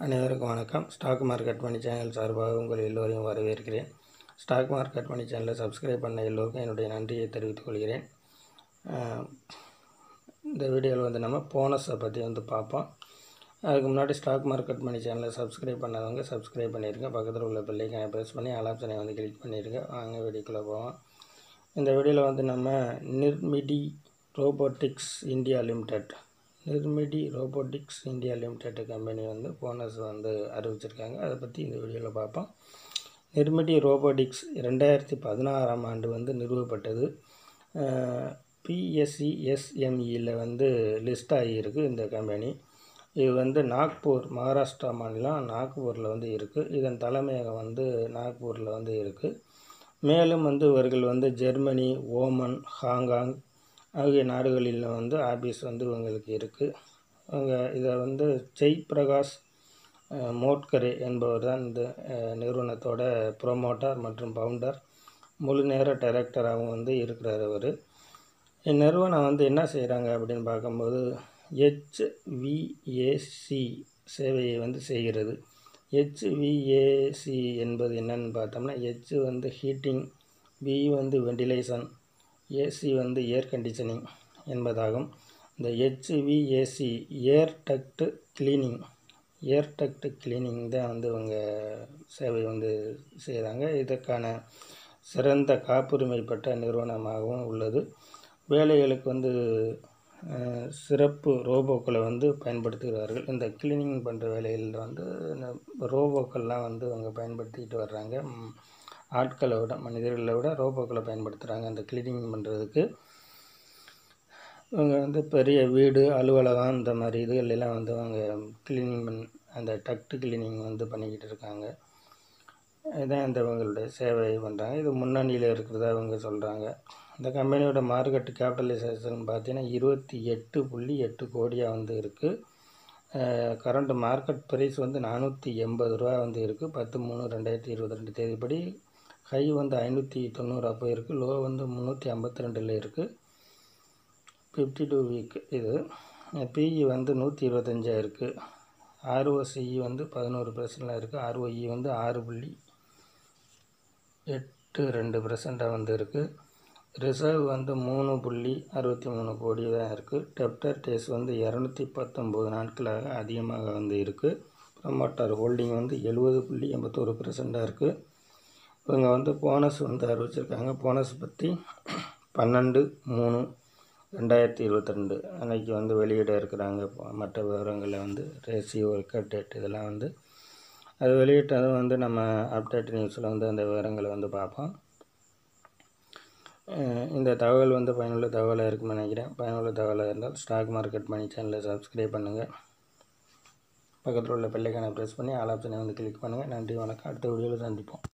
அனைவருக்கும் வணக்கம் stock market மணி channel சார்பாக உங்கள் எல்லோரையும் வரவேற்கிறேன் ஸ்டாக் மார்க்கெட் மணி சேனலை சப்ஸ்கிரைப் பண்ண எல்லோருக்கும் என்னுடைய நன்றியை தெரிவித்துக் கொள்கிறேன் அஹ், இந்த வீடியோவில் வந்து நம்ம போனஸை பற்றி வந்து பார்ப்போம் அதுக்கு முன்னாடி ஸ்டாக் மார்க்கெட் மணி சேனலை சப்ஸ்கிரைப் பண்ணாதவங்க சப்ஸ்கிரைப் பண்ணிடுங்க பக்கத்தில் உள்ள பெல்லைக்கான ப்ரெஸ் பண்ணி ஆலாப்ஷனை வந்து கிளிக் பண்ணிடுங்க வாங்க வீடியோக்குள்ளே போவோம் இந்த வீடியோவில் வந்து நம்ம Nirmiti robotics India limited Nirmiti robotics India limited company வந்து போனஸ் வந்து அறிவிச்சிருக்காங்க அதை பற்றி இந்த வீடியோவில் பார்ப்போம் நிர்மிடி ரோபோட்டிக்ஸ் ரெண்டாயிரத்தி பதினாறாம் ஆண்டு வந்து நிறுவப்பட்டது பிஎஸ்சி எஸ்எம்இயில் வந்து லிஸ்ட் ஆகியிருக்கு இந்த கம்பெனி இது வந்து நாக்பூர் மகாராஷ்டிரா மாநிலம் நாக்பூரில் வந்து இருக்குது இதன் தலைமையகம் வந்து நாக்பூரில் வந்து இருக்குது மேலும் வந்து இவர்கள் வந்து ஜெர்மனி ஓமன் ஹாங்காங் ஆகிய நாடுகளில் வந்து ஆபீஸ் வந்து இவங்களுக்கு இருக்குது அவங்க இதை வந்து ஜெய் பிரகாஷ் அஹ், மோட்கரே என்பவர் தான் இந்த அஹ், நிறுவனத்தோட ப்ரொமோட்டர் மற்றும் பவுண்டர் முழு நேர டைரக்டராகவும் வந்து இருக்கிறார் அவர் இந்நிறுவனம் வந்து என்ன செய்கிறாங்க அப்படின்னு பார்க்கும்போது ஹெச்விஏசி சேவையை வந்து செய்கிறது ஹெச்விஏசி என்பது என்னன்னு பார்த்தோம்னா ஹெச் வந்து ஹீட்டிங் வி வந்து வெண்டிலேஷன் ஏசி வந்து ஏர் கண்டிஷனிங் என்பதாகும் இந்த HVAC air duct cleaning air duct cleaning தான் வந்து இவங்க சேவை வந்து செய்கிறாங்க இதற்கான சிறந்த காப்புரிமை பெற்ற நிறுவனமாகவும் உள்ளது வேலைகளுக்கு வந்து அஹ், சிறப்பு ரோபோக்களை வந்து பயன்படுத்துகிறார்கள் இந்த கிளீனிங் பண்ணுற வேலைகளில் வந்து இந்த ரோபோக்கள்லாம் வந்து அவங்க பயன்படுத்திக்கிட்டு வர்றாங்க ம், ஆட்களை விட மனிதர்களை விட ரோபோக்களை பயன்படுத்துகிறாங்க அந்த கிளீனிங் பண்ணுறதுக்கு இவங்க வந்து பெரிய வீடு அலுவலகம் இந்த மாதிரி இதுகள் எல்லாம் வந்து அவங்க கிளீனிங் பண் அந்த டக்ட் கிளீனிங் வந்து பண்ணிக்கிட்டு இருக்காங்க இதான் இந்த இவங்களுடைய சேவை பண்ணுறாங்க இது முன்னணியில் இருக்கிறதா இவங்க சொல்கிறாங்க இந்த கம்பெனியோட மார்க்கெட் கேபிட்டலைசேஷன் பார்த்தீங்கன்னா இருபத்தி எட்டு புள்ளி எட்டு கோடியாக வந்து இருக்குது கரண்ட் மார்க்கெட் ப்ரைஸ் வந்து நானூற்றி எண்பது ரூபா வந்து இருக்குது பத்து மூணு ரெண்டாயிரத்தி இருபத்தி ரெண்டு தேதிப்படி ஹை வந்து ஐநூற்றி தொண்ணூறா போயிருக்கு லோ வந்து முந்நூற்றி ஐம்பத்தி ரெண்டில் இருக்குது ஃபிஃப்டி டூ வீக் இது பிஇ வந்து நூற்றி இருபத்தஞ்சா இருக்குது ஆர்ஓசிஇ வந்து பதினோரு பர்சன்டில் இருக்குது ஆர்ஓஇ வந்து ஆறு புள்ளி எட்டு ரெண்டு பர்சண்ட்டாக வந்து இருக்குது ரிசர்வ் வந்து மூணு புள்ளி அறுபத்தி மூணு கோடி தான் இருக்குது டெப்டர் டேஸ் வந்து இரநூத்தி பத்தொம்போது நாட்களாக அதிகமாக வந்து இருக்குது ப்ரமோட்டர் ஹோல்டிங் வந்து எழுபது புள்ளி எண்பத்தோரு பர்சண்ட்டாக இருக்குது இவங்க வந்து போனஸ் வந்து அறிவிச்சிருக்காங்க போனஸ் பற்றி பன்னெண்டு மூணு ரெண்டாயிரத்தி இருபத்தி ரெண்டு அன்னைக்கு வந்து வெளியிட இருக்கிறாங்க ப- மற்ற விவரங்களை வந்து ரேசியோ ரெக்கார்ட் டேட் இதெல்லாம் வந்து அது வெளியிட்டதும் வந்து நம்ம அப்டேட் நியூஸில் வந்து அந்த விவரங்களை வந்து பார்ப்போம் அஹ் இந்த தகவல் வந்து பயனுள்ள தகவலாக இருக்கும்னு நினைக்கிறேன் பயனுள்ள தகவலாக இருந்தால் ஸ்டாக் மார்க்கெட் மணி சேனலை சப்ஸ்கிரைப் பண்ணுங்கள் பக்கத்தில் உள்ள பெல்லைக்கான ப்ரெஸ் பண்ணி ஆல் ஆப்ஷனை வந்து கிளிக் பண்ணுங்கள் நன்றி வணக்கம் அடுத்த வீடியோவில் சந்திப்போம்